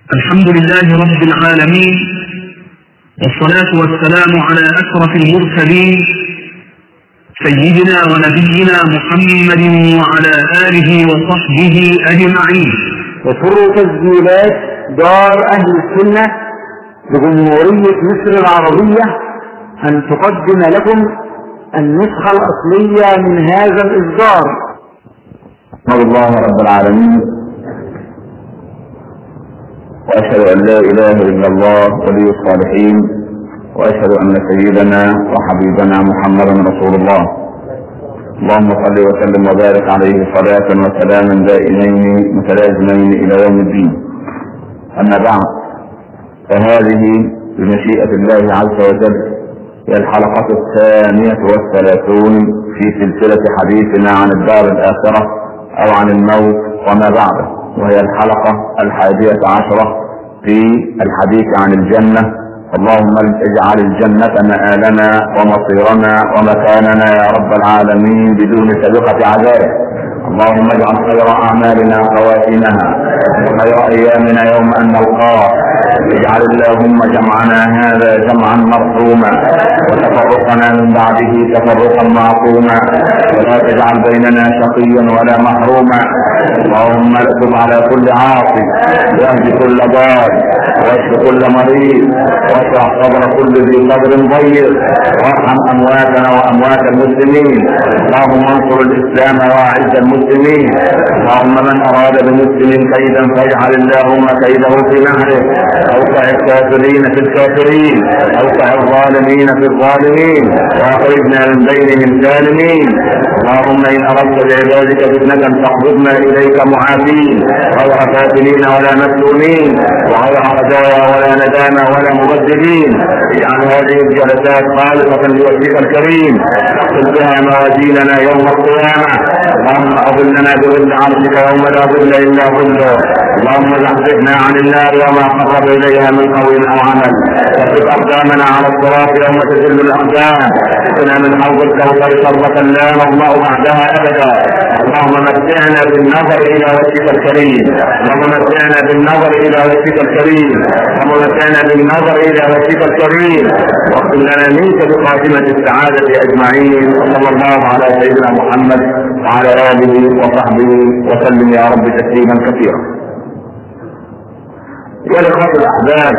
الحمد لله رب العالمين والصلاة والسلام على أشرف المرسلين سيدنا ونبينا محمد وعلى آله وصحبه أجمعين وسر تسجيلات دار أهل السنة بجمهورية مصر العربية أن تقدم لكم النسخة الأصلية من هذا الإصدار أحمد الله رب العالمين وأشهد أن لا إله إلا الله ولي الصالحين وأشهد أن سيدنا وحبيبنا محمدا رسول الله اللهم صل وسلم وبارك عليه صلاة وسلاما دائمين متلازمين إلى يوم الدين أما بعد فهذه بمشيئة الله عز وجل هي الحلقة الثانية والثلاثون في سلسلة حديثنا عن الدار الآخرة أو عن الموت وما بعده وهي الحلقة الحادية عشرة في الحديث عن الجنة اللهم اجعل الجنة مآلنا ومصيرنا ومكاننا يا رب العالمين بدون سابقة عذاب اللهم اجعل خير أعمالنا خواتيمها وخير أيامنا يوم أن نلقاك اجعل اللهم جمعنا هذا جمعا مرحوما وتفرقنا من بعده تفرقا معصوما ولا تجعل بيننا شقيا ولا محروما اللهم اكتب على كل عاصي واهد كل ضال واشف كل مريض واشرح صدر كل ذي صدر ضيق وارحم امواتنا واموات المسلمين اللهم انصر الاسلام واعز المسلمين اللهم من اراد بمسلم كيدا فاجعل اللهم كيده في نهره اوقع الكافرين في الكافرين اوقع الظالمين في الظالمين واخرجنا من بينهم سالمين اللهم ان اردت بعبادك فتنه فاقبضنا اليك معافين غير فاتنين ولا مفتونين وغير خزايا ولا ندامة ولا مبدلين اجعل هذه الجلسات خالصة لوجهك الكريم اغفر بها موازيننا يوم القيامة اللهم اظلنا بظل عرشك يوم لا ظل الا ظله اللهم زحزحنا عن النار وما قرب اليها من قول او عمل وفق اقدامنا على الصراط يوم تزل الاقدام اسقنا من حوض الكوثر شربة لا نظمأ بعدها ابدا اللهم متعنا بالنظر الى وجهك الكريم اللهم متعنا بالنظر الى وجهك الكريم اللهم متعنا بالنظر الى وجهك الكريم واغفر لنا منك بخاتمة السعادة اجمعين وصلى الله على سيدنا محمد وعلى اله وصحبه وسلم يا رب تسليما كثيرا يا اخوة الاحباب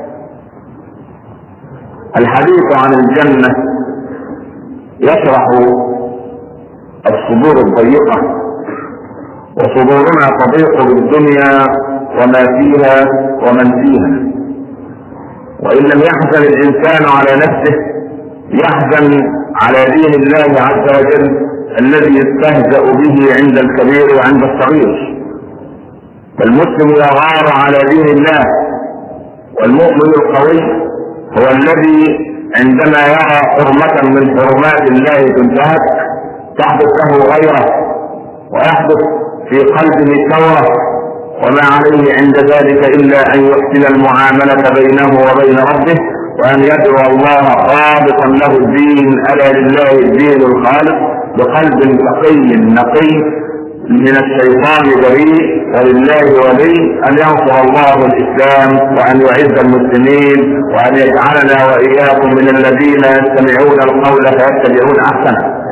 الحديث عن الجنة يشرح الصدور الضيقة وصدورنا تضيق بالدنيا وما فيها ومن فيها وإن لم يحزن الإنسان على نفسه يحزن على دين الله عز وجل الذي يستهزأ به عند الكبير وعند الصغير فالمسلم يغار على دين الله والمؤمن القوي هو الذي عندما يرى حرمة من حرمات الله تنتهك تحدث له غيره ويحدث في قلبه ثورة وما عليه عند ذلك إلا أن يحسن المعاملة بينه وبين ربه وأن يدعو الله خالصا له الدين ألا لله الدين الخالص بقلب تقي نقي من الشيطان بريء ولله ولي أن ينصر الله الإسلام وأن يعز المسلمين وأن يجعلنا وإياكم من الذين يستمعون القول فيتبعون أحسنه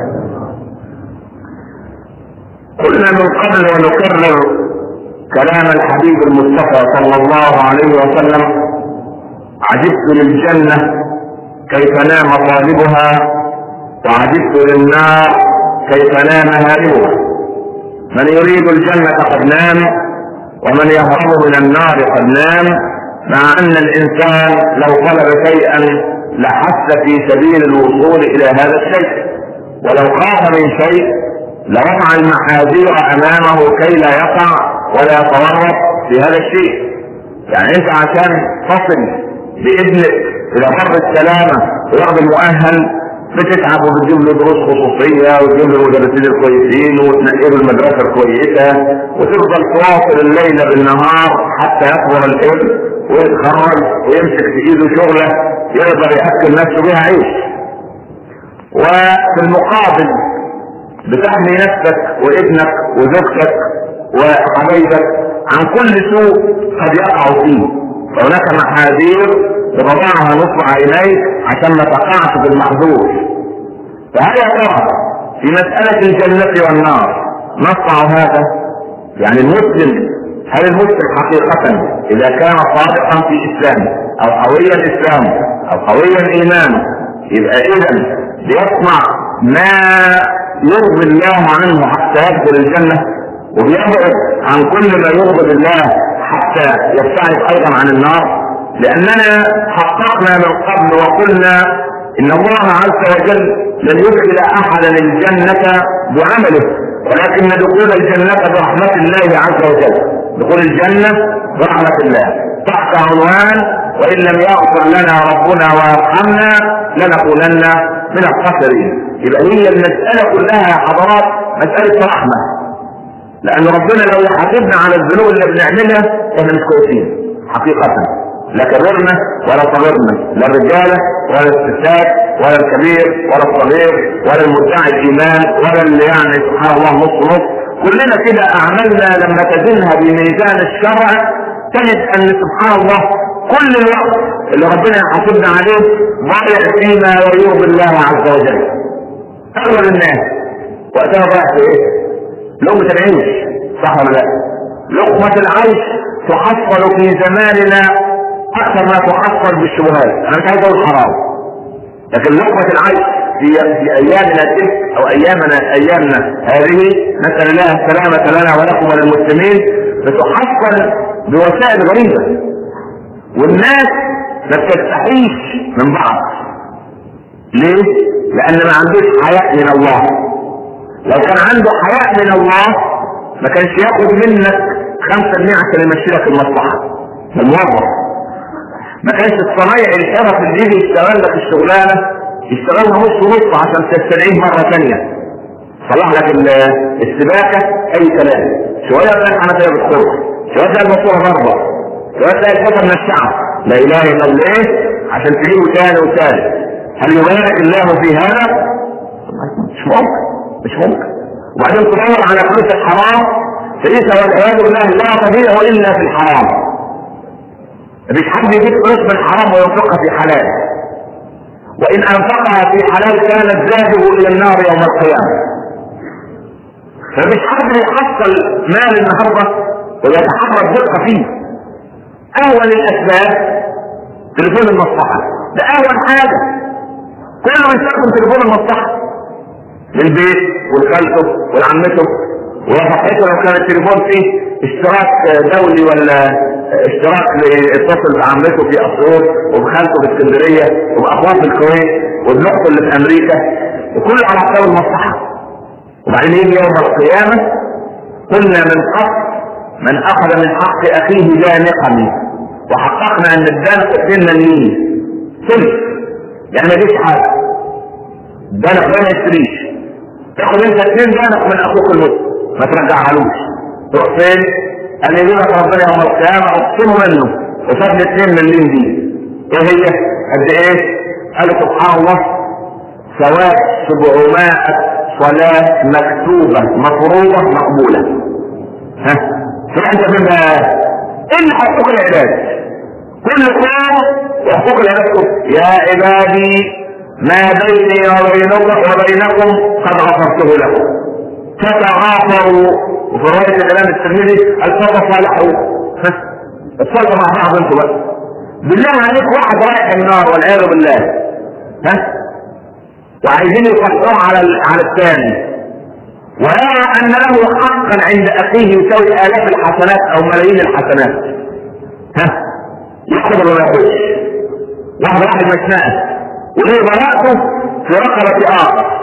قلنا من قبل ونكرر كلام الحبيب المصطفى صلى الله عليه وسلم عجبت للجنة كيف نام طالبها وعجبت للنار كيف نام هاربها من يريد الجنة قد نام ومن يهرب من النار قد نام مع ان الانسان لو طلب شيئا لحث في سبيل الوصول الى هذا الشيء ولو خاف من شيء لوضع المحاذير امامه كي لا يقع ولا يتورط في هذا الشيء يعني انت عشان تصل بابنك الى بر السلامه وياخذ المؤهل بتتعب وبتجيب له دروس خصوصيه وتجيب له المدرسين الكويسين وتنقله المدرسه الكويسه وتفضل تواصل الليل بالنهار حتى يكبر الابن ويتخرج ويمسك في ايده شغله يقدر ياكل نفسه بها عيش وفي المقابل بتحمي نفسك وابنك وزوجتك وحبايبك عن كل سوء قد يقع فيه فهناك محاذير تضعها نصب عينيك عشان ما تقعش بالمحظور فهل يا ترى في مسألة الجنة والنار نصنع هذا يعني المسلم هل المسلم حقيقة إذا كان صادقا في إسلامه أو قويا إسلامه أو قويا إيمانه يبقى إذا بيصنع ما يرضي الله عنه حتى يدخل الجنة وبيبعد عن كل ما يغضب الله حتى يبتعد أيضا عن النار لأننا حققنا من قبل وقلنا إن الله عز وجل لن يدخل أحدا الجنة بعمله ولكن دخول الجنة برحمة الله عز وجل دخول الجنة برحمة الله تحت عنوان وإن لم يغفر لنا ربنا ويرحمنا لنكونن من الخاسرين يبقى هي المسألة كلها يا حضرات مسألة رحمة لأن ربنا لو يحاسبنا على الذنوب اللي بنعملها احنا مش كويسين حقيقة لا كبرنا ولا صغرنا لا الرجالة ولا الستات ولا الكبير ولا الصغير ولا المدعي الايمان ولا اللي يعني سبحان الله نص نص كلنا كده اعمالنا لما تزنها بميزان الشرع تجد ان سبحان الله كل الوقت اللي ربنا يحاسبنا عليه ضايع فيما يرضي الله عز وجل اغلب الناس وقتها ضايع في ايه؟ لقمة العيش صح ولا لا؟ لقمة العيش تحصل في زماننا اكثر ما تحصل بالشبهات انا مش عايز اقول حرام لكن لقمة العيش في في ايامنا تلك او ايامنا ايامنا هذه نسال الله السلامة لنا ولكم وللمسلمين بتحصل بوسائل غريبة والناس ما بتستحيش من بعض ليه؟ لان ما عندوش حياء من الله لو كان عنده حياء من الله ما كانش ياخد منك 5% عشان يمشي لك المصلحه الموظف ما كانش الصنايعي الحرف اللي يجي يشتغل لك الشغلانه يشتغلها نص ونص عشان تستدعيه مره ثانيه صلح لك السباكه اي كلام شويه تلاقي الحنفيه بتخرج شويه تلاقي الماسوره ضربه شويه تلاقي الحكم من الشعب لا اله الا الله عشان تجيبه ثاني وثالث هل يبارك الله في هذا؟ مش ممكن مش ممكن وبعدين تدور على فلوس الحرام فليس والعياذ بالله لا تضيع الا في الحرام مفيش حد يجيب فلوس من حرام وينفقها في حلال وان انفقها في حلال كانت زاده الى النار يوم القيامه فمش حد يحصل مال النهارده ويتحرى الدقه فيه اول الاسباب تليفون المصلحه ده اول حاجه كله يستخدم تليفون المصلحه للبيت ولخالته ولعمته وصحته لو كان التليفون فيه اشتراك دولي ولا اشتراك يتصل بعمته في اسيوط وبخالته في اسكندريه وباخوه في الكويت وبنقطه اللي في امريكا وكله على حساب المصلحه وبعدين يجي يوم القيامه قلنا من قبل من اخذ من حق اخيه جانقا وحققنا ان الدانق اتنين مليين ثلث يعني ما فيش حاجه دانق ده ما يشتريش تاخد انت اتنين دانق من اخوك المسلم ما ترجعهالوش تروح فين؟ قال يجيب لك ربنا يوم القيامه اقسمه منه وساب لي اتنين مليون دي ايه هي؟ قد ايه؟ قال سبحان الله ثواب 700 صلاة مكتوبة مفروضة مقبولة ها؟ فانت فين بقى؟ ايه حقوق العباد؟ كل قوم وحقوق العباد يا عبادي ما بيني وبينكم وبينكم قد غفرته لكم تتغافروا وفي رواية الإمام الترمذي الفرق صالحوا اتصلوا مع بعض انتوا بقى بالله عليك واحد رايح النار والعياذ بالله ها وعايزين يقطعوا على على الثاني ويرى ان له حقا عند اخيه يساوي الاف الحسنات او ملايين الحسنات ها يحضر ولا يخش واحد واحد مشناه وليه براءته في رقبة آخر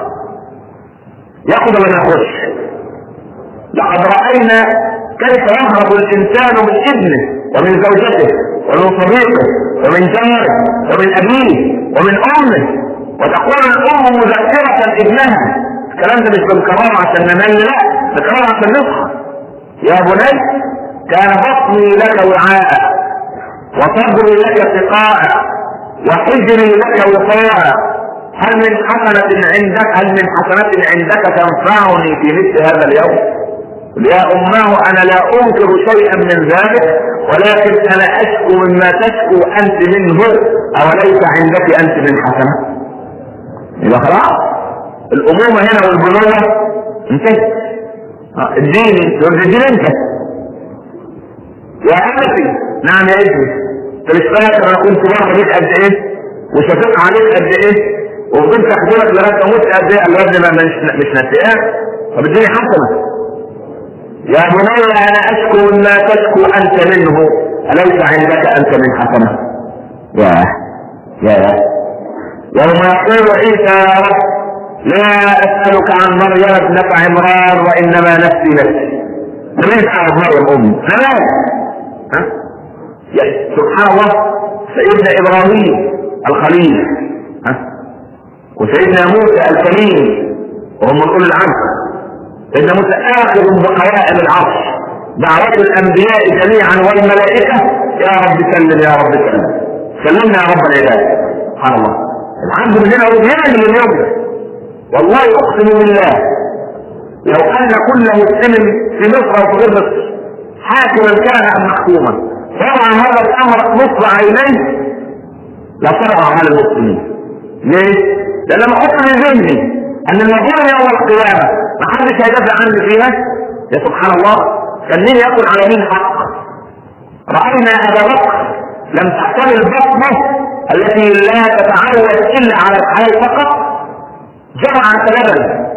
ياخذ ولا يخش لقد رأينا كيف يهرب الإنسان من ابنه ومن زوجته ومن صديقه ومن جاره ومن أبيه ومن أمه وتقول الأم مذكرة ابنها الكلام ده مش بنكرره عشان نمل لا بنكرره عشان نصحى يا بني كان بطني لك وعاء وصدري لك سقاء وحجري لك وقاء هل من حسنة عندك هل من حسنة عندك تنفعني في مثل هذا اليوم يا أماه أنا لا أنكر شيئا من ذلك ولكن أنا أشكو مما تشكو أنت منه أوليس عندك أنت من حسنة يبقى خلاص الأمومة هنا والبنوة انتهت اديني تقول الدين انت يا أبتي نعم يا ابني انت مش فاكر انا كنت بره بيك قد ايه وشفقت عليك قد ايه وكنت اخدمك لغايه ما مت قد ايه قال له يا ابني ما- مش مش نسيان طب اديني حسنه يا بني انا اشكو مما تشكو انت منه اليس عندك انت من حسنه يا يا يوم يقول عيسى يا رب لا اسالك عن مريم ابنه عمران وانما نفسي نفسي ليس على مريم امي لا ها يعني سبحان الله سيدنا ابراهيم الخليل ها وسيدنا موسى الكريم وهم اولي العزم سيدنا موسى اخر بقوائم العرش دعوات الانبياء جميعا والملائكه يا رب سلم يا رب سلم سلمنا يا رب العباد سبحان الله العبد من هنا وبيعمل اليوم ده والله اقسم بالله لو ان كل مسلم في مصر او في غير مصر حاكما كان ام محكوما وضع هذا الامر نصب عينيه لصرف على المسلمين ليه؟ لان لما احط في ذهني ان الموضوع يوم القيامه ما حدش هيدافع عني فيها يا سبحان الله كان مين يقول على مين حق؟ راينا ابا بكر لم تحتمل بطنه التي لا تتعود الا على الحلال فقط جمعت لبن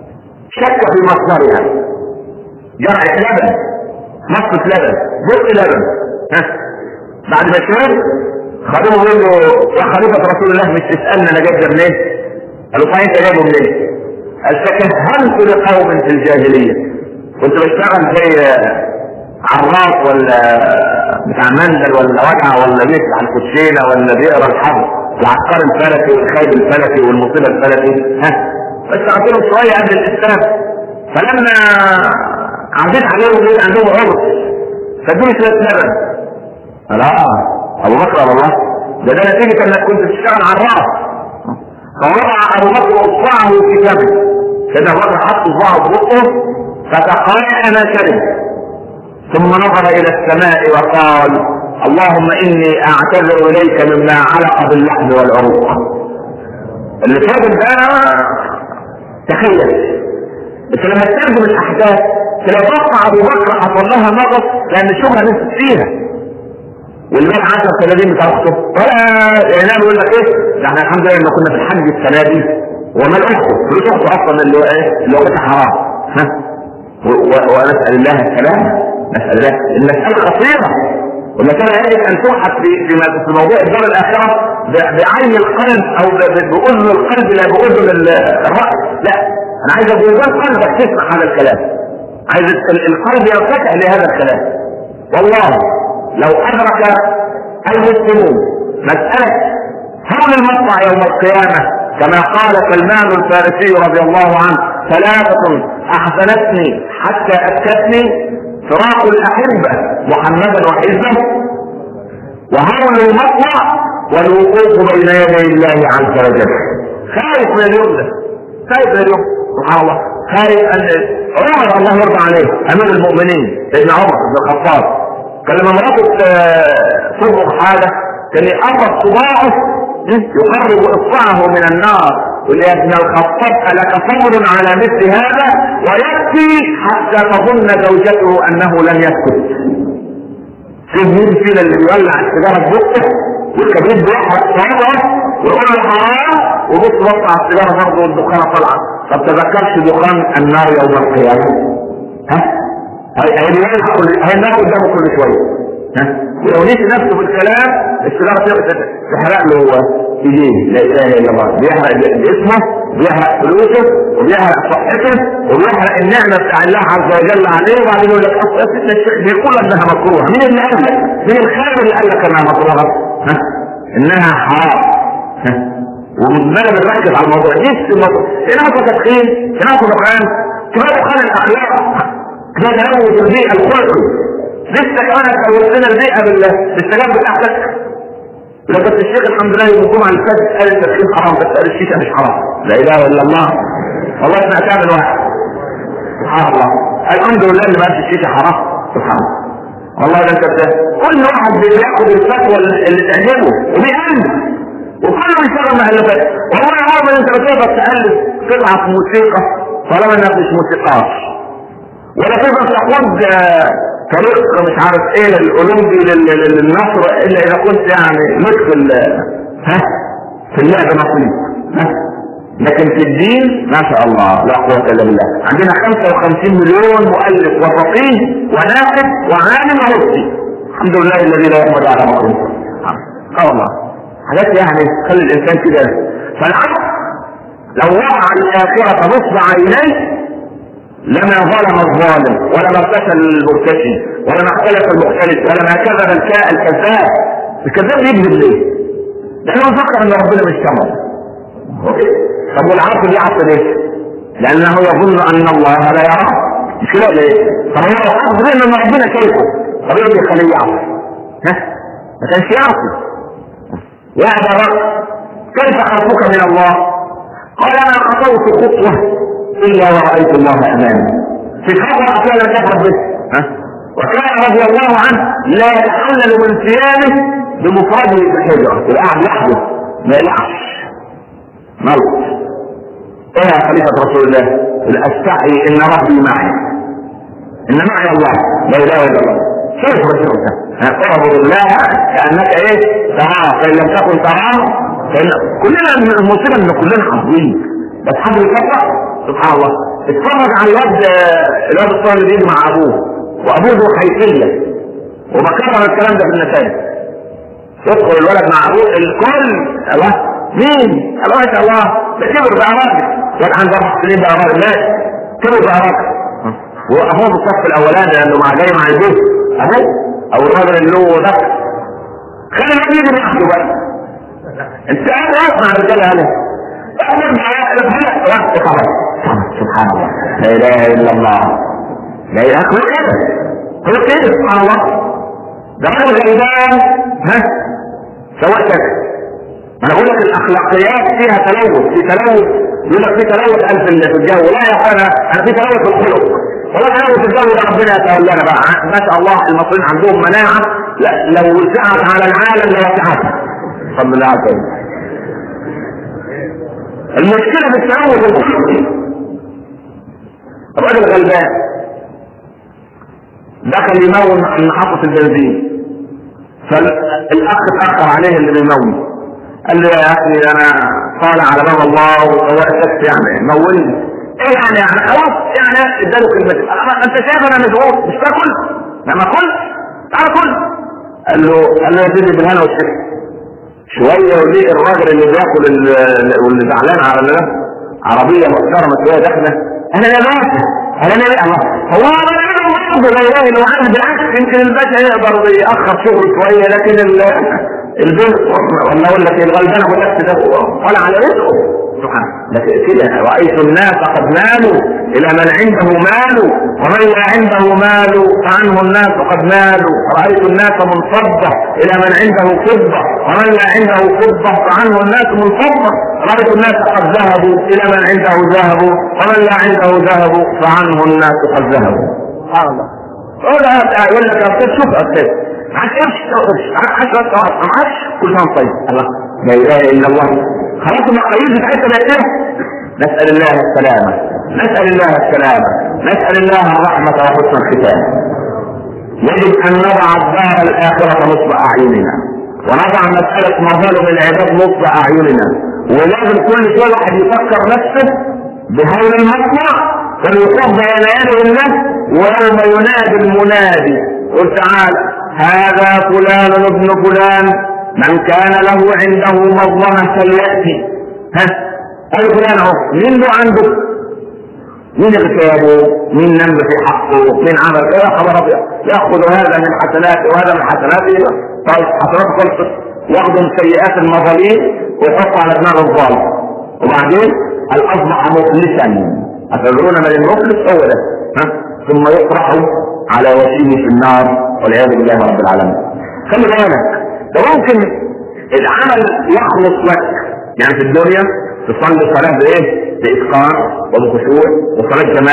شك في مصدرها جرعة لبن مصة لبن بق لبن ها بعد ما شرب خدوه بيقول له يا خليفة رسول الله مش تسألنا انا جايب ده منين؟ قالوا صحيح انت جايبه منين؟ قال تكهنت لقوم في الجاهلية كنت بشتغل زي عراف ولا بتاع مندل ولا وجع ولا بيت على الكوتشينة ولا بيقرا الحرب العسكر الفلكي والخيل الفلكي والمصيبة الفلكي ها بس اعطيهم شوية قبل الاسلام فلما عديت عليهم لقيت عندهم عرس فادوني شوية لبن قال اه ابو بكر والله ده ده نتيجة انك كنت بتشتغل عراف فوضع ابو بكر اصبعه في جبل كده ابو بكر حط اصبعه في بقه فتقايا ما شرب ثم نظر الى السماء وقال اللهم اني اعتذر اليك مما علق باللحم والعروق اللي فاضل ده تخيل بس لما تترجم الاحداث تلاقي ابو بكر حصل لها نقص لان الشبهه نزلت فيها والمال 10 30 بتاع اخته ولا اعلان يقول لك ايه ده احنا الحمد لله لما كنا في الحج السنه دي ومال اخته فلوس اخته اصلا اللي هو ايه اللي هو بتاع حرام ها و- و- ونسال الله السلامه نسال الله المساله خطيره والمساله يجب ان تبحث في في في موضوع الدار الاخره ب- بعين القلب او ب- ب- باذن القلب لا باذن ال- الراس لا انا عايز بوزان قلبك تسمع هذا الكلام عايز ال- القلب يرتفع لهذا الكلام والله لو ادرك المسلمون مسألة حول المقطع يوم القيامة كما قال سلمان الفارسي رضي الله عنه ثلاثة أحزنتني حتى أبكتني فراق الأحبة محمدا وحزبه وهول المطلع والوقوف بين يدي الله عز وجل خايف من اليوم ده خايف من اليوم سبحان الله خايف ان عمر الله يرضى عليه امير المؤمنين سيدنا عمر بن الخطاب كان لما مراته تصرخ حاجه كان يقرب صباعه يقرب اصبعه من النار يقول يا ابن الخطاب الك صبر على مثل هذا ويكفي حتى تظن زوجته انه لن يسكت في مين فينا اللي بيولع السيجاره في بقه والكبريت بيحرق صوابعه ويقول له حرام وبص بص على السيجاره برضه والدخانه طالعه طب تذكرش دخان النار يوم القيامه ها هيولع كل هينام قدامه كل شويه ها ولو نسي نفسه في الكلام السيجاره تحرق له ايديه لا اله الا الله بيحرق باسمه بيحرق فلوسه وبيحرق صحته وبيحرق النعمه بتاع الله عز وجل عليه وبعدين يقول لك اصل سيدنا الشيخ بيقول انها مكروهه مين اللي قال لك؟ مين الخالق اللي قال لك انها مكروهه؟ ها؟ انها حرام ها؟ ومدمنه بنركز على الموضوع نفس الموضوع هنا اصلا تدخين هنا اصلا دخان كفايه دخان الاخلاق كفايه تلوث البيئه الخلقي لسه كمان هتلوث لنا البيئه بالسجاير بتاعتك لو بس الشيخ الحمد لله يوم الجمعه اللي فاتت قال التدخين حرام بس قال الشيشه مش حرام لا اله الا الله والله سمعتها من واحد سبحان الله الحمد لله اللي ما فيش الشيشه حرام سبحان الله والله ده انت بت- كل واحد بياخد الفتوى اللي تعجبه وبيألف وكل من شغل مؤلفات والله عمر انت بتقدر تألف قطعة موسيقى طالما انها مش موسيقار ولا تقدر تاخد آه، طريق مش عارف ايه الاولمبي لل- لل- للنصر الا اذا كنت يعني لك في ال- ها في اللعبه نصيب ها لكن في الدين ما شاء الله لا قوة الا بالله عندنا 55 مليون مؤلف وفقيه وناقد وعالم ومفتي الحمد لله الذي لا يحمد على مكروه اه والله حاجات يعني تخلي الانسان كده فالعبد لو وضع الاخرة نصب عينيه لما ظلم الظالم ولا ما ارتشى المرتشي ولا ما اختلف المختلف ولا ما كذب الكاء الكذاب الكذاب يكذب ليه؟ لانه فكر ان ربنا مش سمع طب والعاقل يعصي ليه؟ لانه يظن ان الله لا يراه مش كده ليه؟ طب هو لو حافظ ان ربنا شايفه طب ايه اللي يخليه يعصي؟ ها؟ ما كانش يعصي يا ابا بكر كيف خوفك من الله؟ قال ما خطوت خطوه الا ورايت الله امامي في خطوه كان كفر به ها؟ وكان رضي الله عنه لا يتحلل من ثيابه بمفرده في الحجره يبقى قاعد لوحده ما يلعبش موت ايه يا خليفة رسول الله الاستحي ان ربي معي ان معي الله لا اله الا الله كيف رسول الله اعبد الله كانك ايه تراه فان لم تكن تراه فإن كلنا المصيبه ان كلنا حافظين بس حد يفكر سبحان الله اتفرج على الواد الواد الصغير اللي بيجي مع ابوه وابوه ذو حيثيه وبكرر الكلام ده في النتائج يدخل الولد مع ابوه الكل الله مين؟ الله ما شاء الله ده كبر بقى راجل كان عنده اربع سنين بقى راجل لا كبر بقى راجل وابوه في الصف الاولاني لانه مع جاي مع البيت ابوه او الراجل اللي هو ده خلي الواد يجي لوحده بقى انت قاعد واقف مع الرجاله هنا احمد معايا سبحان الله لا اله الا الله لا اله هو كده هو كده سبحان الله ده راجل غلبان ها سواء كده انا بقول لك الاخلاقيات فيها تلوث في تلوث يقول لك في تلوث الف في الجو لا يا اخوانا انا في تلوث في الخلق ولا تلوث في الجو ده ربنا يتولانا بقى ما شاء الله المصريين عندهم مناعه لا لو وسعت على العالم لوسعتها بفضل الله عز وجل المشكله في التلوث الخلقي الراجل غلبان دخل يمون محطه البنزين فالاخ اتاخر عليه اللي بيمون قال له يا اخي انا طالع على باب الله ووقتك يعني مولني ايه يعني يعني خلاص يعني اداله كلمتين أنا- انت شايف انا مشغول مش تاكل؟ لا ما كل تعال كل قال له قال له يا سيدي بالهنا والشفا شويه وليه الراجل اللي بياكل ال- واللي زعلان على اللي ده عربيه محترمه شويه داخله انا لا باشا انا لا الله هو انا انا برضه لا اله الا الله بالعكس يمكن الباشا يقدر ياخر شغله شويه لكن ال- البنت ولا اقول لك الغلبانه والنفس ده ولا على رزقه سبحان لكن كده رايت الناس قد مالوا الى من عنده مال ومن لا عنده مال فعنه الناس قد مالوا رايت الناس منصبه الى من عنده فضه ومن لا عنده فضه فعنه الناس منصبه رايت الناس قد ذهبوا الى من عنده ذهب ومن لا عنده ذهب فعنه الناس قد ذهبوا سبحان الله يقول لك يا شوف أكيد معاك قرش قرش معاك 10 قرش معاك كل سنه طيب الله لا اله الا الله خلاص المقاييس بتاعتنا بقت ايه؟ نسال الله السلامه نسال الله السلامه نسال الله الرحمه وحسن الختام يجب ان نضع الدار الاخره نصب اعيننا ونضع مساله مظالم العباد نصب اعيننا ولازم كل شويه الواحد يفكر نفسه بهول المصنع والوقوف بين يدي الله ويوم ينادي المنادي قل تعالى هذا فلان ابن فلان من كان له عنده مظلمة فليأتي ها أي فلان أهو مين له عنده مين اغتابه مين نم في حقه مين عمل ايه خبر ابيض ياخذ هذا من حسناته وهذا من حسناته طيب حسناته خلصت ياخذ من سيئات المظالم ويحط على دماغ الظالم وبعدين الاصبح مفلسا اتدرون من المفلس هو ده ها ثم يطرح على وجهه في النار والعياذ بالله رب العالمين خلي بالك ده ممكن العمل يخلص لك يعني في الدنيا تصلي صلاة بإيه؟ بإتقان وبخشوع وصلاة جماعة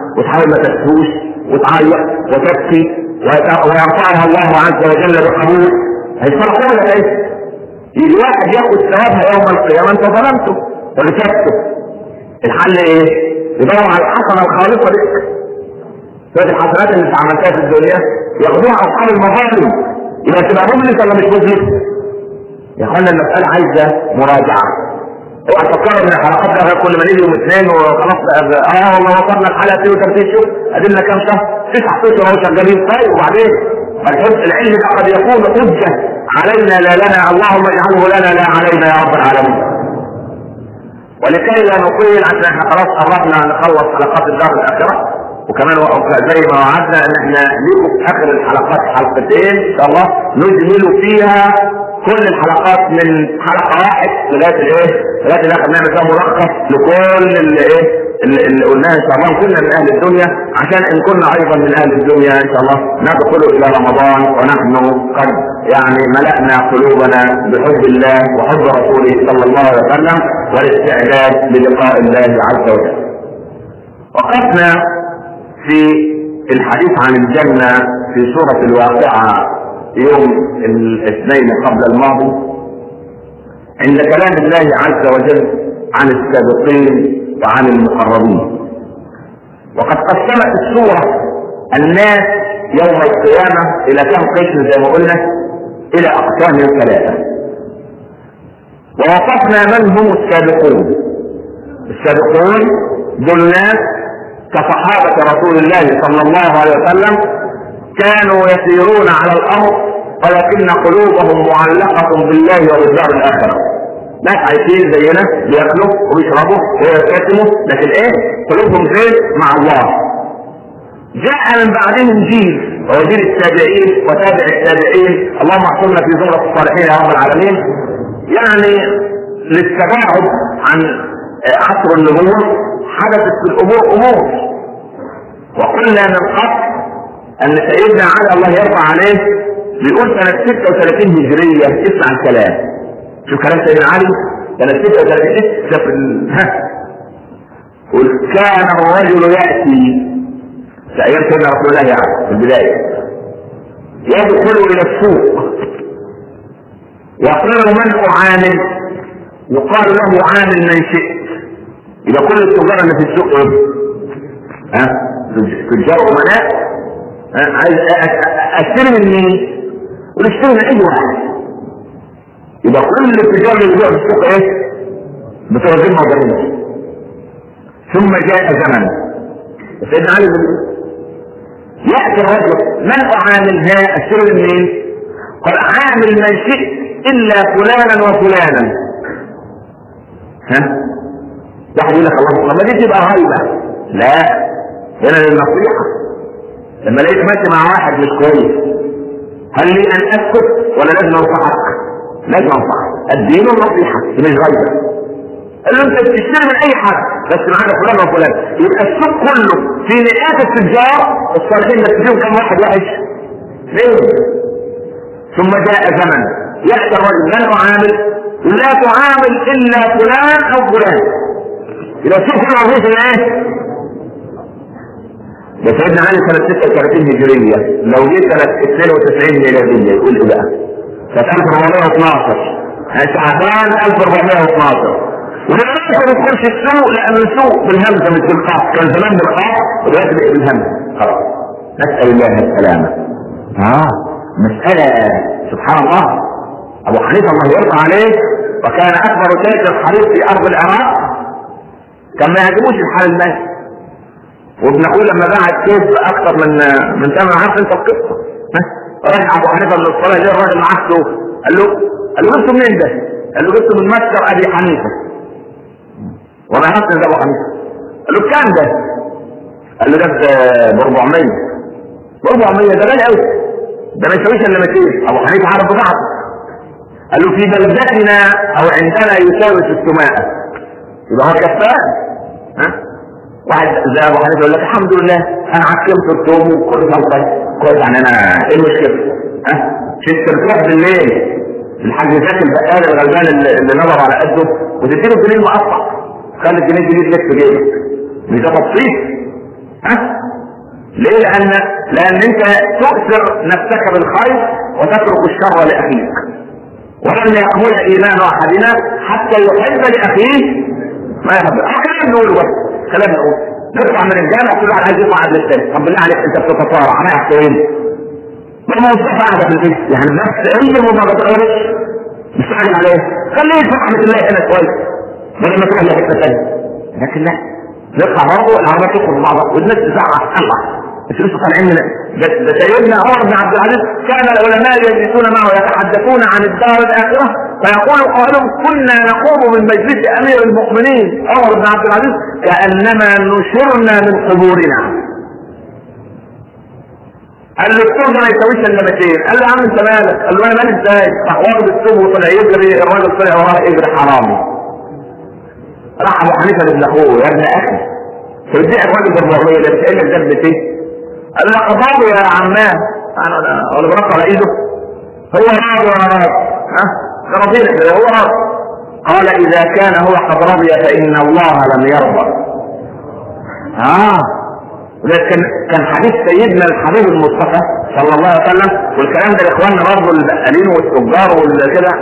وتحاول ما تسهوش وتعيط وتبكي ويت- ويرفعها الله عز وجل بقبول هيفرحوا ولا ايه؟ يجي واحد ياخد ثوابها يوم القيامه انت ظلمته ولكبته الحل ايه؟ يدور على الحسنه الخالصه لك شويه الحسنات اللي انت عملتها في الدنيا ياخدوها اصحاب المظالم يبقى تبقى مفلس ولا مش مفلس؟ يا اخوانا المساله عايزه مراجعه اوعى تفكروا ان الحلقات ده كل ما نيجي يوم اثنين وخلاص بقى- اه والله وصلنا الحلقه 32 شهر ادينا كام شهر؟ تسع اشهر اهو شغالين طيب وبعدين الحب العلم ده قد يكون حجه علينا لا لنا اللهم اجعله لنا لا علينا يا رب العالمين. ولكي لا نطيل عشان احنا خلاص قربنا نخلص حلقات الدار الاخره وكمان وقف- زي ما وعدنا ان احنا ليكم في اخر الحلقات حلقتين ان شاء الله نجمل فيها كل الحلقات من حلقه واحد لغايه الايه؟ لغايه الاخر نعمل فيها ملخص لكل اللي ايه؟ اللي اللي قلناه ان شاء الله كنا من اهل الدنيا عشان ان كنا ايضا من اهل الدنيا ان شاء الله ندخل الى رمضان ونحن قد يعني ملأنا قلوبنا بحب الله وحب رسوله صلى الله عليه وسلم والاستعداد للقاء الله عز وجل. وقفنا في الحديث عن الجنة في سورة الواقعة يوم الاثنين قبل الماضي عند كلام الله عز وجل عن السابقين وعن المقربين وقد قسمت السورة الناس يوم القيامة إلى كم قسم زي ما قلنا إلى أقسام ثلاثة ووصفنا من هم السابقون السابقون دول ناس كصحابة رسول الله صلى الله عليه وسلم كانوا يسيرون على الأرض ولكن قلوبهم معلقة بالله وبالدار الآخرة ناس عايشين زينا بياكلوا وبيشربوا ويبتسموا لكن ايه قلوبهم فين مع الله جاء من بعدهم جيل وهو جيل التابعين وتابع التابعين اللهم احفظنا في زمرة الصالحين يا رب العالمين يعني للتباعد عن عصر النبوة حدثت في الامور امور وقلنا من قبل ان سيدنا علي الله يرضى عليه بيقول سنة 36 هجرية اسمع الكلام شوف كلام سيدنا علي سنة 36 شوف ال- ها قل كان الرجل يأتي في ايام سيدنا رسول الله يعني في البداية يدخل الى السوق يقول من اعامل يقال له عامل من شئت يبقى كل التجار اللي في السوق ايه؟ ها؟ تجار امناء ها؟ عايز أ- أ- اشتري من مين؟ ونشتري من اي واحد يبقى كل التجار اللي بيبيعوا في السوق ايه؟ بتوع ذمه وجريمه ثم جاء زمن سيدنا علي بن ياتي الرجل من اعامل ها اشتري من مين؟ قال عامل من شئت الا فلانا وفلانا ها؟ واحد يقول لك الله طب ما دي تبقى غيبه لا هنا للنصيحه لما لقيت ماشي مع واحد مش كويس هل لي ان اسكت ولا لازم انصحك؟ لازم انصحك الدين النصيحه دي مش غيبه قال له انت بتشتري من اي حد بس معانا فلان وفلان يبقى السوق كله في مئات التجار الصالحين بس فيهم كم واحد وحش؟ اثنين ثم جاء زمن ياتي الرجل من اعامل لا تعامل الا فلان او فلان يبقى السوق كله موجود في ايه؟ ده سيدنا علي سنة 36 هجرية لو جيت سنة 92 ميلادية يقول ايه بقى؟ سنة 1412 شعبان 1412 ولما كان يخش السوق لأن السوق بالهمزة مش بالقاف كان زمان بالقاف ودلوقتي بقى بالهمزة خلاص نسأل الله السلامة اه مسألة سبحان الله أبو حنيفة الله يرضى عليه وكان أكبر تاجر حريق في أرض العراق كان ما يعجبوش الحال المالي وابن اخوه لما باع الثوب باكثر من من ثمن عارف انت القصه ها؟ راح ابو حنيفه من الصلاه جه الراجل معاه ثوب قال له قال له جبته منين ده؟ قال له جبته من متجر ابي حنيفه وما حسن ده ابو حنيفه قال له بكام ده؟ قال له ده ب 400 ب 400 ده غالي قوي ده ما يساويش الا 200 ابو حنيفه عارف بضاعته قال له في بلدتنا او عندنا يساوي 600 يبقى هو كفاء ها؟ واحد زي ابو حنيفه يقول لك الحمد لله انا عكمت الثوم وكل ما كويس كويس يعني انا ايه المشكله؟ ها؟ شفت تروح بالليل الحاج زكي البقال الغلبان اللي, اللي نظر على قده وتديله الجنيه المقطع خلي الجنيه الجديد لك في جيبك مش ده تبسيط ها ليه لان لان انت تؤثر نفسك بالخير وتترك الشر لاخيك ولن يقبل ايمان احدنا حتى يحب لاخيه ما يحب اه كلام نقوله بس كلام نقول نطلع من الجامع كل واحد عايز يطلع قبل الثاني طب بالله عليك انت بتتصارع رايح فين؟ ما موظف قاعده في البيت يعني نفس علم وما بتغيرش مستعجل عليه خليه يدفع رحمه الله هنا كويس بدل ما تروح لحته ثانيه لكن لا نطلع برضه العربيه تدخل بعضها والناس تزعق الله انتوا لسه طالعين من ده ده سيدنا عمر بن عبد العزيز كان العلماء يجلسون معه يتحدثون عن الدار الاخره فيقول قائلهم كنا نقوم من مجلس امير المؤمنين عمر بن عبد العزيز كانما نشرنا من قبورنا قال له الدكتور ده ما يساويش الا 200 قال له يا عم انت مالك قال له انا مالي ازاي راح واخد الثوب وطلع يجري الراجل طلع وراه يجري حرامي راح ابو حنيفه لابن اخوه يا ابن اخي توديع الراجل بالرغبيه ده بتقول لك ده ب 200 قال له قضاه يا عماه انا ولا برفع على ايده هو راضي ولا راضي ها ده راضي كده هو راضي قال اذا كان هو قد رضي فان الله لم يرضى اه وده كان كان حديث سيدنا الحبيب المصطفى صلى الله عليه وسلم والكلام ده لاخواننا برضه البقالين والتجار والكده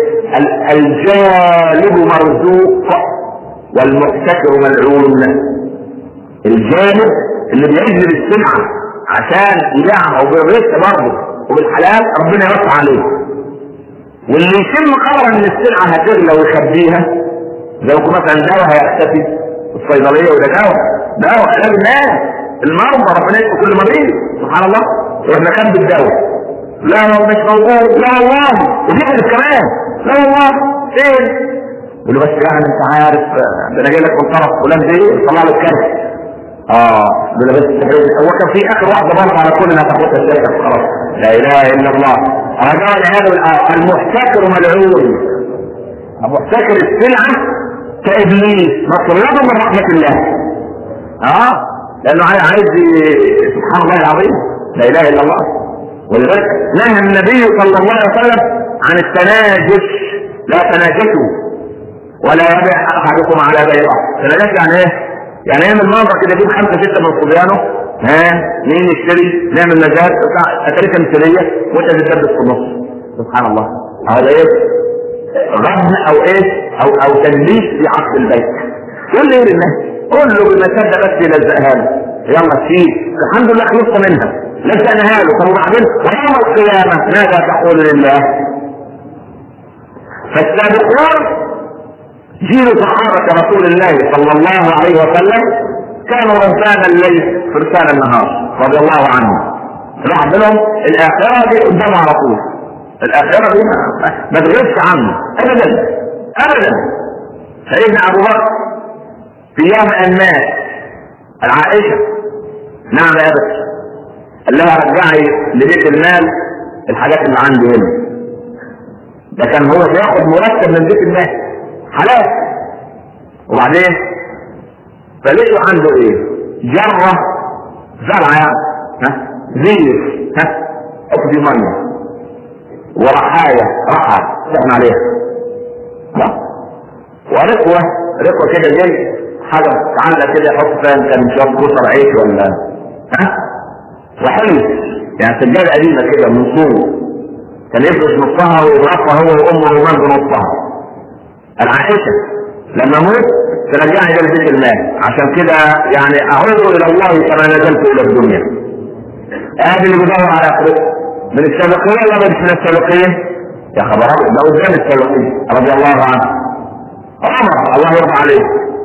الجالب مرزوق والمحتكر ملعون الجانب اللي بيجلب السلعه عشان يبيعها وبالرزق برضه وبالحلال ربنا يوسع عليه واللي يشم خبر ان السلعه هتغلى ويخبيها زي ما مثلا دواء هيختفي في الصيدليه وده دواء دواء علاج الناس المرضى ربنا يشفي كل مريض سبحان الله واحنا كان بالدواء لا هو مش موجود لا والله وجهل كمان لا والله فين يقول له بس يعني انت عارف ده انا جاي لك من طرف فلان ده طلع له الكارت اه دول بس هو كان في اخر واحده برضه على كل انها تاخدها الشركه خلاص لا اله الا الله رجاء لهذا المحتكر ملعون محتكر السلعه كابليس مطرود من رحمه الله اه لانه عايز سبحان الله العظيم لا اله الا الله ولذلك نهى النبي صلى الله عليه وسلم عن التناجش لا تناجشوا ولا يبيع احدكم على بيضه تناجش يعني ايه؟ يعني يعمل منظر كده يجيب خمسه سته من صبيانه ها مين يشتري نعمل نجاة اكلتها مثاليه وانت بتلبس في النص سبحان الله هذا ايه؟ غبن او ايه؟ او او تدليس في عقد البيت قول لي ايه للناس؟ قول له بالمسدة بس يلزقها له يلا سيب الحمد لله خلصنا منها لزقناها له طب وبعدين ويوم القيامه ماذا تقول لله؟ فالسابقون جيل صحابة رسول الله صلى الله عليه وسلم كانوا رهبان الليل فرسان النهار رضي الله عنهم راح لهم الآخرة دي قدام على طول الآخرة دي ما تغيبش عنه أبدا أبدا سيدنا أبو بكر في يوم أن مات العائشة نعم يا أبت قال لها رجعي لبيت المال الحاجات اللي عندي هنا ده كان هو بياخد مرتب من بيت المال حلال وبعدين فلقوا عنده ايه جرة زرعة يعني ها زير ها اقضي مية ورحاية رحى سخن عليها ها ورقوة رقوة كده زي حاجة تعلق كده يحط فيها كان شوية بصر عيش ولا ها وحلو يعني سجادة قديمة كده من صور كان يفرش نصها ويضربها هو وامه ومان بنصها العائشة لما موت ترجعني الى بيت المال عشان كده يعني اعوذ الى الله كما نزلت الى الدنيا ادي اللي بيدور على اخرته من السابقين ولا مش من السابقين يا خبر ابيض ده قدام السابقين رضي الله عنه عمر الله يرضى عليه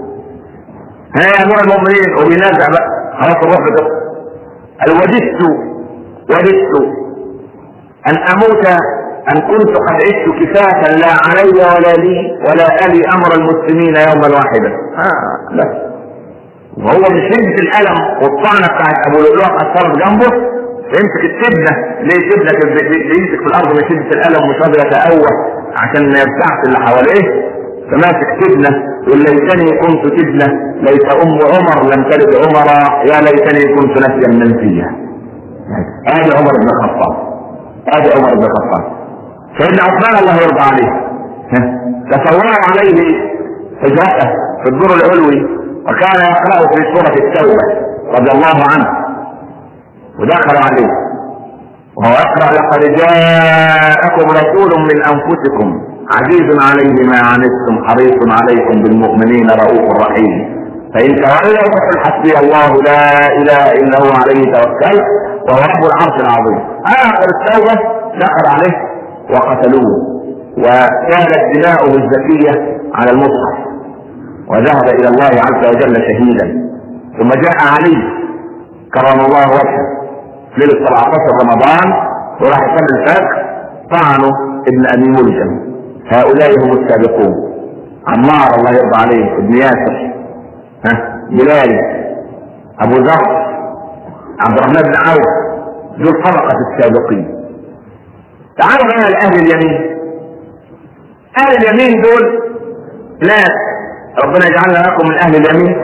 ها يا امير المؤمنين وبينازع بقى خلاص الروح بتقف قال وددت وددت ان اموت ان كنت قد عشت كفاة لا علي ولا لي ولا الي امر المسلمين يوما واحدا آه لا وهو من شدة الألم والطعنة بتاعت أبو لؤلؤة أثرت جنبه يمسك التبنة ليه تبنة بيمسك في الأرض من شدة الألم مش قادر يتقوى عشان ما يرتعش اللي حواليه فماسك تبنة يقول ليتني كنت تبنة ليت أم عمر لم تلد عمر يا ليتني كنت نسيا منسيا هذا عمر بن الخطاب هذا عمر بن الخطاب سيدنا عثمان الله يرضى عليه تصوروا عليه هجرته في الدور العلوي وكان يقرأ في سورة التوبة رضي الله عنه ودخل عليه وهو يقرأ لقد جاءكم رسول من أنفسكم عزيز عليه ما عنتم حريص عليكم بالمؤمنين رؤوف رحيم فإن تولوا فقل حسبي الله لا إله إلا هو عليه توكل وهو رب العرش العظيم آخر التوبة دخل عليه وقتلوه وكانت دماؤه الزكية على المصحف وذهب إلى الله عز وجل شهيدا ثم جاء علي كرم الله وجهه ليلة 17 رمضان وراح يصلي الفجر طعنوا ابن ابي ملجم هؤلاء هم السابقون عمار الله يرضى عليه ابن ياسر ها بلال ابو ذر عبد الرحمن بن عوف دول طبقة السابقين تعالوا بقى لأهل اليمين أهل اليمين دول ناس ربنا يجعلنا لكم من أهل اليمين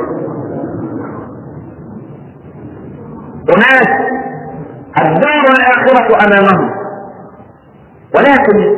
وناس الدار الآخرة أمامهم ولكن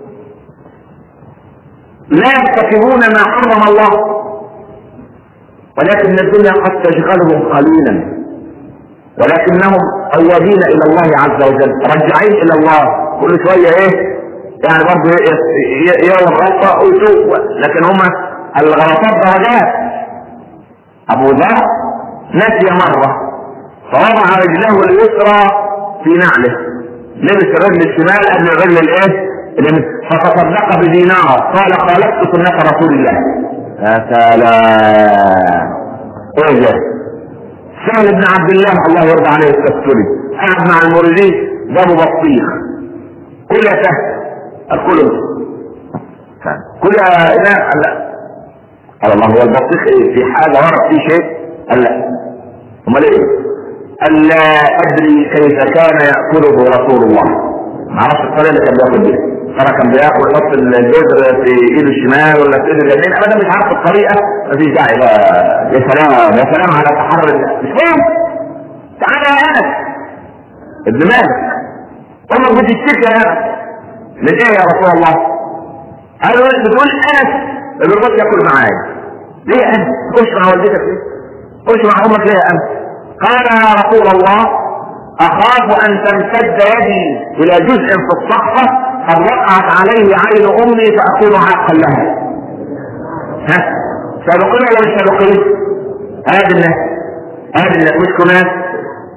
لا يرتكبون ما حرم الله ولكن الدنيا قد تشغلهم قليلا ولكنهم أوابين إلى الله عز وجل رجعين إلى الله كل شوية إيه يعني برضه يوم غلطة ويتوب لكن هم الغلطات درجات أبو ذر نسي مرة فوضع رجله اليسرى في نعله لبس الرجل الشمال قبل الرجل الايه؟ فتصدق بدينار قال خالفت سنة رسول الله يا سلام ايه ده؟ سهل بن عبد الله الله يرضى عليه التستري قاعد مع المريدين جابوا بطيخ كل يا سهل الكل كل يا لا لا قال الله هو البطيخ ايه في حاجه ورق فيه شيء قال لا امال ايه قال لا ادري كيف كان ياكله رسول الله ما اعرفش الطريقه اللي كان بياكل بيها ترى كان بياكل يحط الجزر في ايده الشمال ولا في ايده اليمين ابدا مش عارف الطريقه مفيش داعي بقى يا سلام يا سلام على تحرر مش فاهم تعالى يا انس ابن مالك امك بتشتكي يا انس من ايه يا رسول الله؟ قال له بتقول انس ما بيرضاش ياكل معايا ليه يا انس؟ خش مع والدتك ليه؟ خش مع امك ليه يا انس؟ قال يا رسول الله اخاف ان تمتد يدي الى جزء في الصحفه قد وقعت عليه عين امي فاكون عاقا لها ها سابقين ولا مش سابقين؟ هذه الناس هذه الناس مش كمان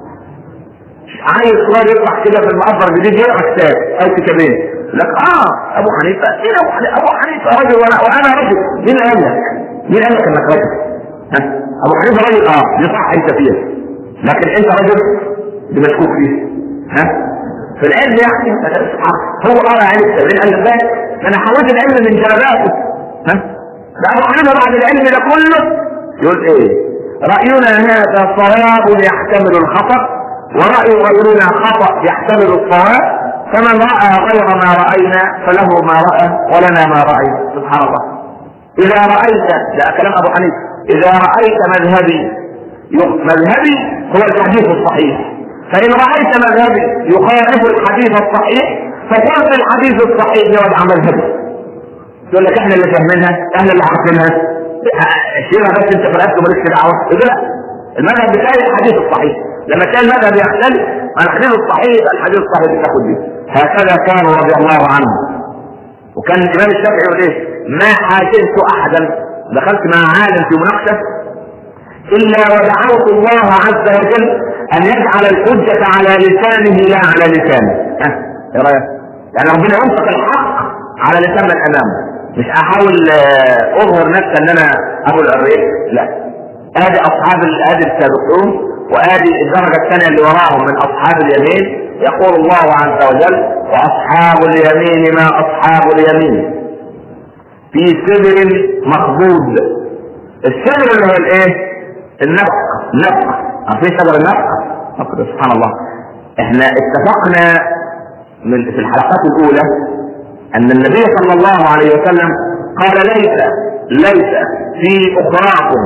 عيل صغير يطلع كده في المقبر جديد يقرا كتاب او كتابين لك اه ابو حنيفه ايه ابو حنيفه ابو حنيفه رجل وانا وانا رجل مين قال لك؟ مين قال لك انك رجل؟ ها ابو حنيفه رجل اه دي صح انت فيها لكن انت رجل دي مشكوك فيه ها في العلم يعني هو قرا علم التابعين قال لك انا حولت العلم من جلباته ها ده ابو حنيفه بعد العلم ده كله يقول ايه؟ راينا هذا صواب يحتمل الخطا ورأي غيرنا خطأ يحتمل الصواب فمن رأى غير ما رأينا فله ما رأى ولنا ما رأينا سبحان الله إذا رأيت ده كلام أبو حنيفة إذا رأيت مذهبي مذهبي هو الحديث الصحيح فإن رأيت مذهبي يخالف الحديث الصحيح فقل في الحديث الصحيح وادع مذهبي يقول لك احنا اللي فاهمينها احنا اللي عارفينها شيلها بس انت في الأكل مالكش دعوه يقول لا المذهب بتاعي الحديث الصحيح لما كان المذهب يختلف عن الحديث الصحيح الحديث الصحيح بتاخد بيه هكذا كانوا رضي الله عنهم وكان الامام الشافعي يقول ايه ما حاجزت احدا دخلت مع عالم في مناقشه الا ودعوت الله عز وجل ان يجعل الحجه على لسانه لا على لسانه ها ايه رايك؟ يعني ربنا ينطق الحق على لسان من امامه مش احاول اظهر نفسي ان انا ابو العريق لا ادي اصحاب ادي السابقون وادي الدرجة الثانية اللي وراهم من اصحاب اليمين يقول الله عز وجل واصحاب اليمين ما اصحاب اليمين في سدر مخبود السدر اللي هو الايه النفق نفق عارفين سدر النفق سبحان الله احنا اتفقنا من في الحلقات الاولى ان النبي صلى الله عليه وسلم قال ليس ليس في اخراكم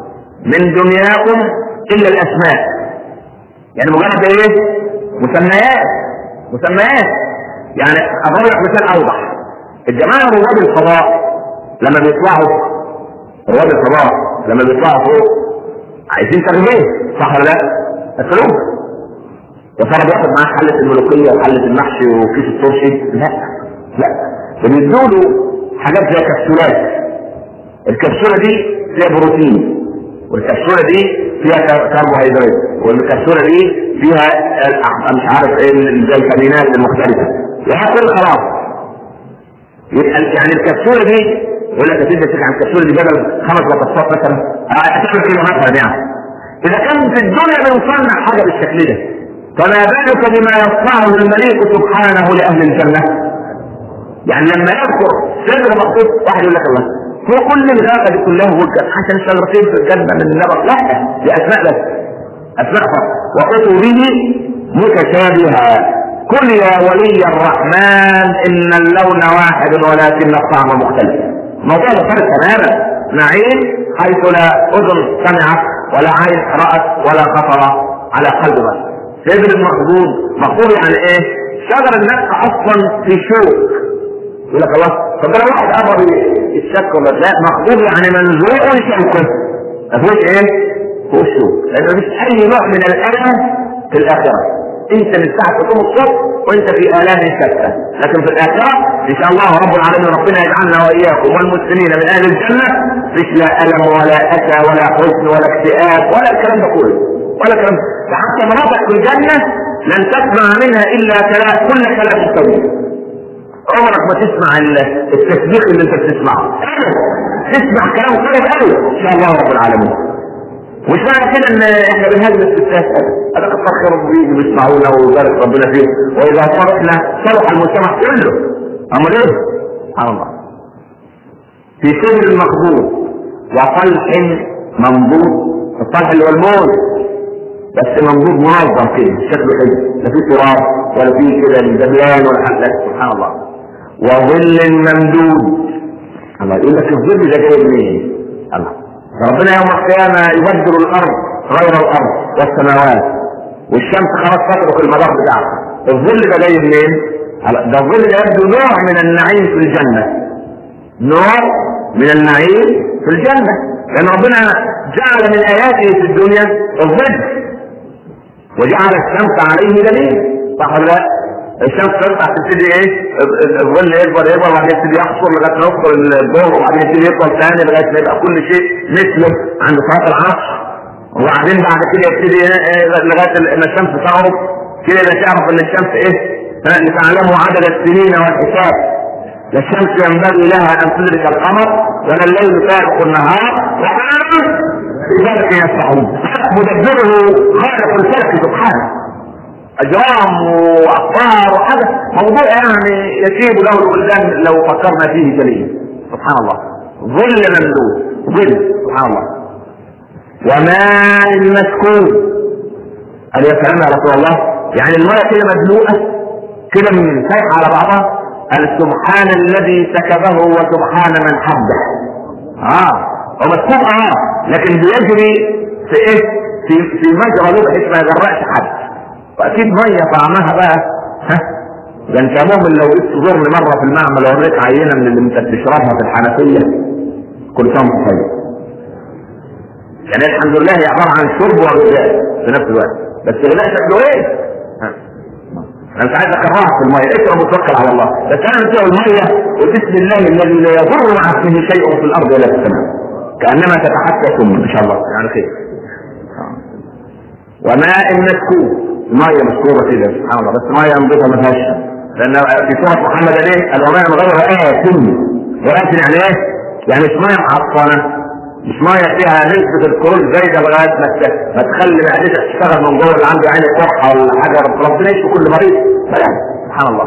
من دنياكم الا الاسماء يعني مجرد ايه مسميات مسميات يعني اضرب لك مثال اوضح الجماعه رواد الفضاء لما بيطلعوا رواد الفضاء لما بيطلعوا فوق عايزين تغذيه صح ولا لا؟ اسالوه يا ترى بياخد معاه حله الملوخيه وحله المحشي وكيس الترشي؟ لا لا بندوا له حاجات زي كبسولات الكبسوله دي فيها بروتين والكبسوله دي فيها كربوهيدرات والكبسوله دي فيها مش عارف ايه زي الفيتامينات المختلفه ياكل خلاص يبقى يعني الكبسوله دي يقول لك هتدي فكره عن الكبسوله دي بدل خمس بطاطسات مثلا هتعمل كيلو مثلا يعني اذا كان في الدنيا بنصنع حاجه بالشكل ده فما بالك بما يصنعه الملك سبحانه لاهل الجنه يعني لما يذكر سر مخصوص واحد يقول لك الله هو كل الغابه دي كلها وجد حتى الشجرتين في الجنه من النبق لا دي اسماء بس اسماء فقط واتوا به متشابها قل يا ولي الرحمن ان اللون واحد ولكن الطعم مختلف الموضوع ده فرق تماما نعيم حيث لا اذن سمعت ولا عين رأت ولا خطر على قلب بشر سيد المخبوط مخبوط يعني ايه شجر النفس اصلا في شوك يقول لك الله طب ده لو واحد امر الشك ولا لا مخبوط يعني منزوع شوكه ما فيهوش ايه؟ فوق الشوك لان مفيش اي نوع من الالم في الاخره انت من ساعه تقوم الصبح وانت في الام شتى لكن في الاخره ان شاء الله رب العالمين ربنا يجعلنا واياكم والمسلمين من اهل الجنه مش لا الم ولا اسى ولا حزن ولا اكتئاب ولا الكلام ده كله ولا الكلام ده حتى مراتك في الجنه لن تسمع منها الا كلام كل كلام طويل عمرك ما تسمع التسبيح اللي انت بتسمعه تسمع كلام طيب قوي ان شاء الله رب العالمين مش معنى كده ان احنا بنهاجم الستات هذا كتر خيرهم بيجوا بيسمعونا ويبارك ربنا فيهم واذا صرفنا صلح المجتمع كله اما ليه؟ سبحان الله في سر المخبوط وصلح منضود الصلح اللي هو الموت بس منضود منظم كده شكله حلو لا فيه تراب ولا فيه كده دبلان ولا حاجه سبحان الله وظل ممدود الله يقول لك الظل ده جاي منين؟ الله ربنا يوم القيامة يبدل الأرض غير الأرض والسماوات والشمس خلاص تترك المدار بتاعها الظل ده جاي منين؟ ده الظل ده يبدو نوع من النعيم في الجنة نوع من النعيم في الجنة لأن ربنا جعل من آياته في الدنيا الظل وجعل الشمس عليه دليل صح ولا لا؟ الشمس تطلع تبتدي ايه الظل يكبر يكبر وبعدين يبتدي يحصل لغايه ما يوصل الظهر وبعدين يبتدي يطول ثاني لغايه ما يبقى كل شيء مثله عند صلاه العصر وبعدين بعد كده يبتدي إيه لغايه ما الشمس تغرب كده يبقى تعرف ان الشمس ايه لتعلموا عدد السنين والحساب لا الشمس ينبغي لها ان تدرك القمر ولا الليل سابق النهار وكانوا في ذلك يسبحون مدبره خالق الفلك سبحانه اجرام واخبار وحاجه موضوع يعني يشيب له الولدان لو فكرنا فيه جليل سبحان الله ظل ممدود ظل سبحان الله وماء مسكوب قال يا سلام يا رسول الله يعني الماء كده مدلوقه كده من سايحه على بعضها قال سبحان الذي سكبه وسبحان من حبه اه هو مسكوب اه لكن بيجري في ايه في في مجرى له بحيث ما يغرقش حد واكيد ميه طعمها بقى ها ده انت مؤمن لو جيت تزورني مره في المعمل اوريك عينه من اللي انت بتشربها في الحنفيه كل سنه وانت طيب يعني الحمد لله هي عباره عن شرب وغذاء في نفس الوقت بس الغذاء شكله ايه؟ ها. انا مش عايز اكرهك في الميه اشرب وتوكل على الله بس انا بتوع الميه وبسم الله الذي لا يضر مع اسمه شيء في الارض ولا في السماء كانما تتحسس ان شاء الله يعني خير وماء مسكوب ميه مسكوبه كده سبحان الله بس ميه نظيفه ما فيهاش لان في سوره محمد عليه الوماء من غير آية وآية يعني ايه؟ يعني مش ميه معطنه مش ميه فيها نسبة الكلور زايدة لغاية ما ما تخلي معدتك تشتغل من جوه اللي عنده عين قرحة ولا حاجة ربنا يشفي كل مريض سبحان الله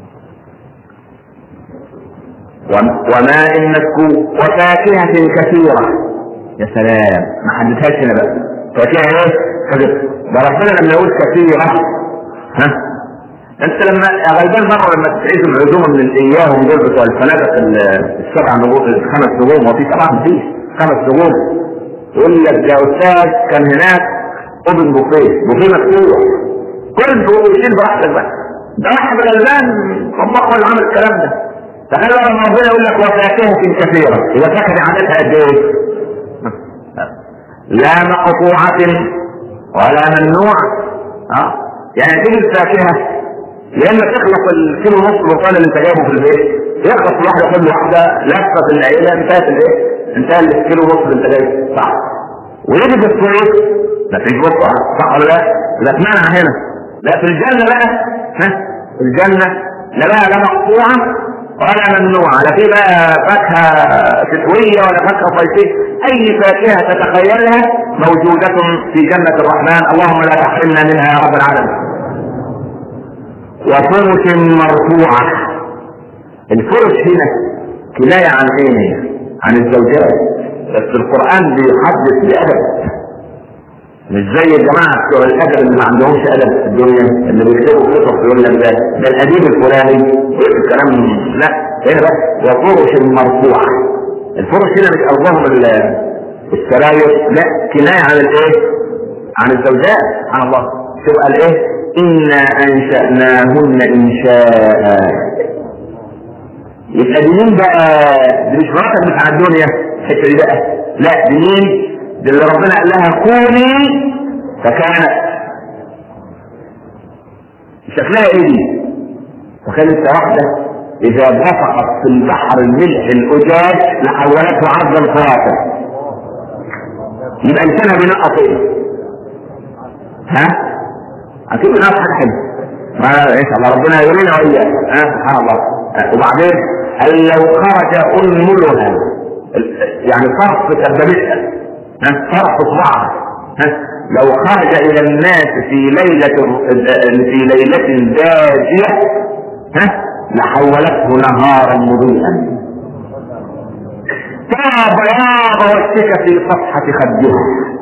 وماء مسكوب وفاكهة كثيرة يا سلام ما حددهاش هنا بقى فاكهة ايه؟ كذب ده ربنا لما يقول كثيرة ها انت لما غالبا مره لما تعيش العزومه من اياهم دول بتوع الفنادق السبع نجوم الخمس نجوم وفي طبعا فيش خمس نجوم يقول لك يا استاذ كان هناك اوبن بوفيه بوفيه مفتوح كل يشيل براحتك بقى ده واحد غلبان طبق ولا عمل الكلام ده تخيل لما ربنا يقول لك وفاكهه كثيره يبقى فاكهه عددها قد ايه؟ لا مقطوعة ولا ممنوعة اه يعني تيجي الفاكهة يا اما تخلص الكيلو ونص برتقال اللي انت جايبه في البيت يخلص واحدة كل واحدة لفة في العيلة انتهت الايه؟ انتهى الكيلو ونص اللي انت جايبه صح ويجي في الصيف لا في بكره صح ولا لا؟ لا تمنع هنا لا في الجنة بقى ها في الجنة لا بقى لا مقطوعة ولا ممنوعة لا في بقى فاكهة شتوية ولا فاكهة صيفية أي فاكهة تتخيلها موجودة في جنة الرحمن اللهم لا تحرمنا منها يا رب العالمين وفرش مرفوعة الفرش هنا كناية عن ايه؟ عن الزوجات بس القرآن بيحدث بأدب مش زي الجماعة بتوع الأدب اللي ما عندهمش أدب في الدنيا اللي بيكتبوا قصص يقول لك ده ده الأديب الفلاني الكلام لا هنا بس وفرش مرفوعة الفرش هنا مش قصدهم السراير لا كناية عن الايه؟ عن الزوجات سبحان الله شوف قال ايه؟ إنا أنشأناهن إنشاء يبقى دي مين بقى؟ دي مش مراتب بتاع الدنيا الحتة دي بقى لا دي مين؟ دي اللي ربنا قال لها كوني فكانت شكلها ايه دي؟ وكانت واحدة إذا بصقت في البحر الملح الأجاج لحولته عرضا فراتا يبقى لسانها بينقط ايه؟ ها؟ اكيد بنقص حاجه حلوه ما ان شاء الله ربنا يرينا واياك ها سبحان الله وبعدين قال لو خرج انملها يعني صرف سببتها ها صرف اصبعها ها لو خرج الى الناس في ليله في ليله داجيه ها لحولته نهارا مضيئا ترى بياض وشك في صفحه خدها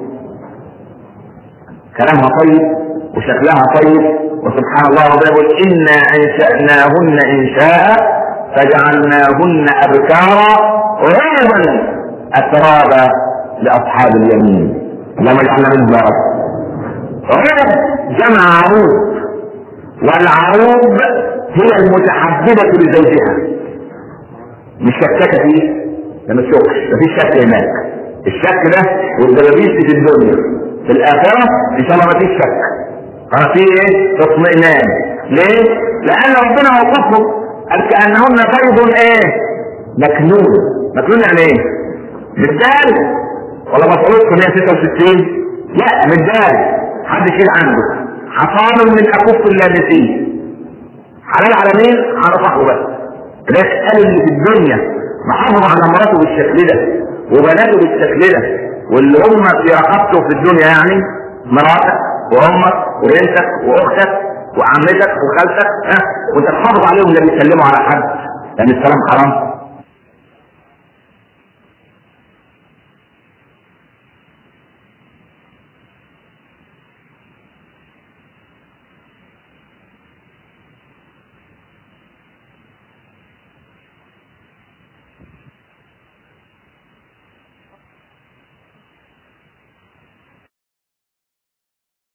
كلامها طيب وشكلها طيب وسبحان الله ربنا يقول انا انشاناهن انشاء فجعلناهن ابكارا عربا اترابا لاصحاب اليمين اللهم اجعلنا منهم يا رب عرب جمع عروب والعروب هي المتحببة لزوجها مش شكاكة فيه ده ما تشوفش مفيش شك هناك الشك ده والدبابيس في الدنيا في الآخرة إن شاء الله مفيش شك اه في ايه؟ اطمئنان ليه؟ لأن ربنا وصفهم قال كأنهن بيض ايه؟ مكنون مكنون يعني ايه؟ بالدال ولا مفعول في 166 لا بالدال حد يشيل عنده حصان من أكف اللابسين حلال على مين؟ على صاحبه بس لكن قال اللي في الدنيا محافظ على مراته بالشكل ده وبناته بالشكل ده واللي هم في رقبته في الدنيا يعني مراتك وامك وبنتك واختك وعمتك وخالتك ها وانت تحافظ عليهم لا بيسلموا على حد لان السلام حرام